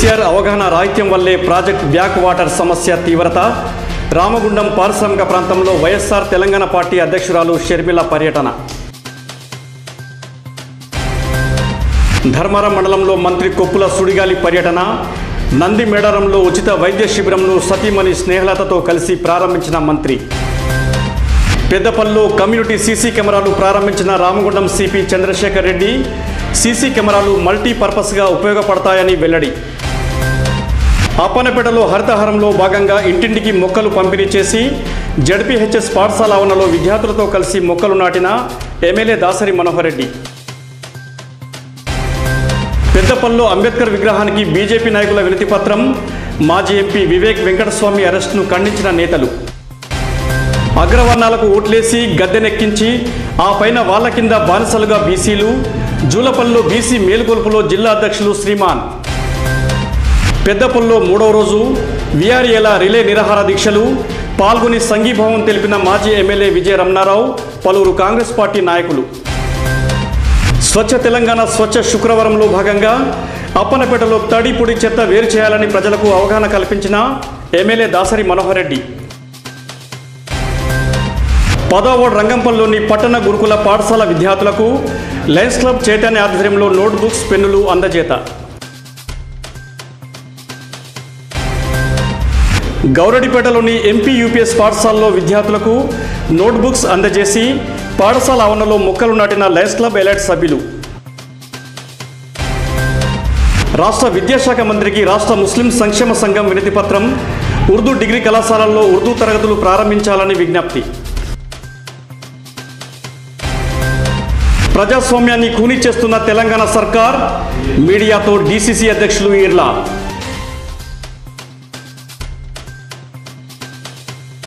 కేసీఆర్ అవగాహన రాహిత్యం వల్లే ప్రాజెక్ట్ బ్యాక్ వాటర్ సమస్య తీవ్రత రామగుండం పారిశ్రామిక ప్రాంతంలో వైఎస్ఆర్ తెలంగాణ పార్టీ అధ్యక్షురాలు షర్మిల పర్యటన ధర్మారం మండలంలో మంత్రి కొప్పుల సుడిగాలి పర్యటన నంది మేడారంలో ఉచిత వైద్య శిబిరంను సతీమణి స్నేహలతతో కలిసి ప్రారంభించిన మంత్రి పెద్దపల్లిలో కమ్యూనిటీ సీసీ కెమెరాలు ప్రారంభించిన రామగుండం సిపి చంద్రశేఖర్ రెడ్డి సీసీ కెమెరాలు మల్టీపర్పస్గా ఉపయోగపడతాయని వెల్లడి అప్పనపేటలో హరితహారంలో భాగంగా ఇంటింటికి మొక్కలు పంపిణీ చేసి జడ్పీహెచ్ఎస్ పాఠశాల ఆవరణలో విద్యార్థులతో కలిసి మొక్కలు నాటిన ఎమ్మెల్యే దాసరి మనోహర్ రెడ్డి పెద్దపల్లిలో అంబేద్కర్ విగ్రహానికి బీజేపీ నాయకుల వినతి పత్రం మాజీ ఎంపీ వివేక్ వెంకటస్వామి అరెస్టును ఖండించిన నేతలు అగ్రవర్ణాలకు ఓట్లేసి గద్దెనెక్కించి ఆ పైన వాళ్ళ కింద బానిసలుగా బీసీలు జూలపల్లిలో బీసీ మేలుకొల్పులో జిల్లా అధ్యక్షులు శ్రీమాన్ పెద్దపల్లిలో మూడవ రోజు విఆర్ఏల రిలే నిరాహార దీక్షలు పాల్గొని సంఘీభావం తెలిపిన మాజీ ఎమ్మెల్యే విజయ రమణారావు పలువురు కాంగ్రెస్ పార్టీ నాయకులు స్వచ్ఛ తెలంగాణ స్వచ్ఛ శుక్రవారంలో భాగంగా అప్పనపేటలో తడి పొడి చెత్త వేరు చేయాలని ప్రజలకు అవగాహన కల్పించిన ఎమ్మెల్యే దాసరి మనోహర్ రెడ్డి పదవ రంగంపల్లిలోని పట్టణ గురుకుల పాఠశాల విద్యార్థులకు లయన్స్ క్లబ్ చైతన్య ఆధ్వర్యంలో నోట్బుక్స్ పెన్నులు అందజేత గౌరడిపేటలోని ఎంపీ యూపీఎస్ పాఠశాలలో విద్యార్థులకు నోట్బుక్స్ అందజేసి పాఠశాల ఆవరణలో మొక్కలు నాటిన లయన్స్ క్లబ్ ఎలైట్ సభ్యులు రాష్ట్ర విద్యాశాఖ మంత్రికి రాష్ట్ర ముస్లిం సంక్షేమ సంఘం వినతి పత్రం ఉర్దూ డిగ్రీ కళాశాలల్లో ఉర్దూ తరగతులు ప్రారంభించాలని విజ్ఞప్తి ప్రజాస్వామ్యాన్ని కూని చేస్తున్న తెలంగాణ సర్కార్ మీడియాతో డీసీసీ అధ్యక్షులు ఈర్లా